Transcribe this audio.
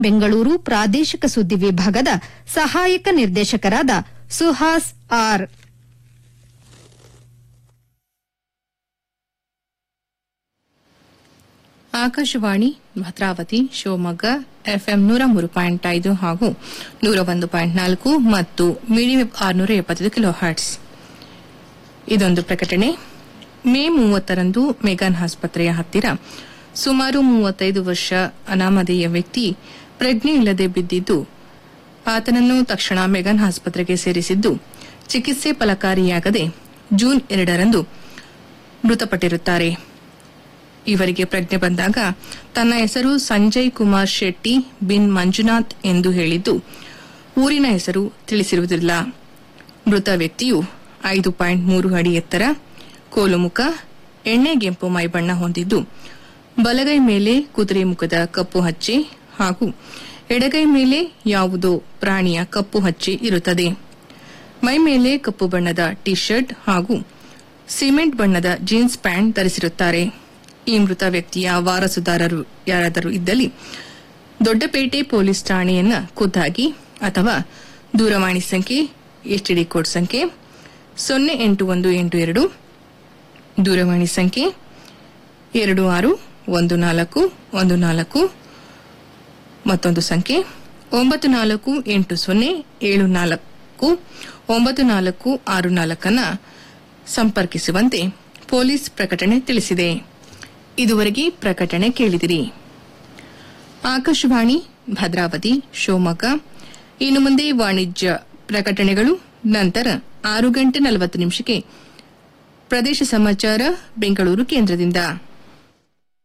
ಬೆಂಗಳೂರು ಪ್ರಾದೇಶಿಕ ಸುದ್ದಿ ವಿಭಾಗದ ಸಹಾಯಕ ನಿರ್ದೇಶಕರಾದ ಸುಹಾಸ್ ಆರ್ ಆಕಾಶವಾಣಿ ಭದ್ರಾವತಿ ಶಿವಮೊಗ್ಗ ಎಫ್ಎಂ ನೂರ ಮೂರು ಪಾಯಿಂಟ್ ಐದು ಹಾಗೂ ನೂರ ಒಂದು ಪಾಯಿಂಟ್ ನಾಲ್ಕು ಮತ್ತು ಮೀಡಿಯಂ ಆರುನೂರ ಎಪ್ಪತ್ತೈದು ಕಿಲೋ ಹರ್ಟ್ಸ್ ಇದೊಂದು ಪ್ರಕಟಣೆ ಮೇ ಮೂವತ್ತರಂದು ಮೆಗಾನ್ ಆಸ್ಪತ್ರೆಯ ಹತ್ತಿರ ಸುಮಾರು ಮೂವತ್ತೈದು ವರ್ಷ ಅನಾಮಧೇಯ ವ್ಯಕ್ತಿ ಪ್ರಜ್ಞೆ ಇಲ್ಲದೆ ಬಿದ್ದಿದ್ದು ಆತನನ್ನು ತಕ್ಷಣ ಮೆಗಾನ್ ಆಸ್ಪತ್ರೆಗೆ ಸೇರಿಸಿದ್ದು ಚಿಕಿತ್ಸೆ ಫಲಕಾರಿಯಾಗದೆ ಜೂನ್ ಎರಡರಂದು ಮೃತಪಟ್ಟಿರುತ್ತಾರೆ ಇವರಿಗೆ ಪ್ರಜ್ಞೆ ಬಂದಾಗ ತನ್ನ ಹೆಸರು ಸಂಜಯ್ ಕುಮಾರ್ ಶೆಟ್ಟಿ ಬಿನ್ ಮಂಜುನಾಥ್ ಎಂದು ಹೇಳಿದ್ದು ಊರಿನ ಹೆಸರು ತಿಳಿಸಿರುವುದಿಲ್ಲ ಮೃತ ವ್ಯಕ್ತಿಯು ಐದು ಪಾಯಿಂಟ್ ಮೂರು ಅಡಿ ಎತ್ತರ ಕೋಲುಮುಖ ಎಣ್ಣೆಗೆಂಪು ಮೈಬಣ್ಣ ಹೊಂದಿದ್ದು ಬಲಗೈ ಮೇಲೆ ಕುದುರೆ ಮುಖದ ಕಪ್ಪು ಹಚ್ಚೆ ಹಾಗೂ ಎಡಗೈ ಮೇಲೆ ಯಾವುದೋ ಪ್ರಾಣಿಯ ಕಪ್ಪು ಹಚ್ಚೆ ಇರುತ್ತದೆ ಮೈ ಮೇಲೆ ಕಪ್ಪು ಬಣ್ಣದ ಟಿ ಶರ್ಟ್ ಹಾಗೂ ಸಿಮೆಂಟ್ ಬಣ್ಣದ ಜೀನ್ಸ್ ಪ್ಯಾಂಟ್ ಧರಿಸಿರುತ್ತಾರೆ ಈ ಮೃತ ವ್ಯಕ್ತಿಯ ವಾರಸುದಾರರು ಯಾರಾದರೂ ಇದ್ದಲ್ಲಿ ದೊಡ್ಡಪೇಟೆ ಪೊಲೀಸ್ ಠಾಣೆಯನ್ನ ಖುದ್ದಾಗಿ ಅಥವಾ ದೂರವಾಣಿ ಸಂಖ್ಯೆ ಎಸ್ಟಿಡಿ ಕೋಡ್ ಸಂಖ್ಯೆ ಸೊನ್ನೆ ಎಂಟು ಒಂದು ಎಂಟು ಎರಡು ದೂರವಾಣಿ ಸಂಖ್ಯೆ ಎರಡು ಆರು ಒಂದು ನಾಲ್ಕು ಒಂದು ನಾಲ್ಕು ಮತ್ತೊಂದು ಸಂಖ್ಯೆ ಒಂಬತ್ತು ನಾಲ್ಕು ಎಂಟು ಸೊನ್ನೆ ಏಳು ನಾಲ್ಕು ಒಂಬತ್ತು ನಾಲ್ಕು ಆರು ನಾಲ್ಕನ್ನ ಸಂಪರ್ಕಿಸುವಂತೆ ಪೊಲೀಸ್ ಪ್ರಕಟಣೆ ತಿಳಿಸಿದೆ ಇದುವರೆಗೆ ಪ್ರಕಟಣೆ ಕೇಳಿದಿರಿ ಆಕಾಶವಾಣಿ ಭದ್ರಾವತಿ ಶಿವಮೊಗ್ಗ ಇನ್ನು ಮುಂದೆ ವಾಣಿಜ್ಯ ಪ್ರಕಟಣೆಗಳು ನಂತರ ಆರು ಗಂಟೆ ನಲವತ್ತು ನಿಮಿಷಕ್ಕೆ ಪ್ರದೇಶ ಸಮಾಚಾರ ಬೆಂಗಳೂರು ಕೇಂದ್ರದಿಂದ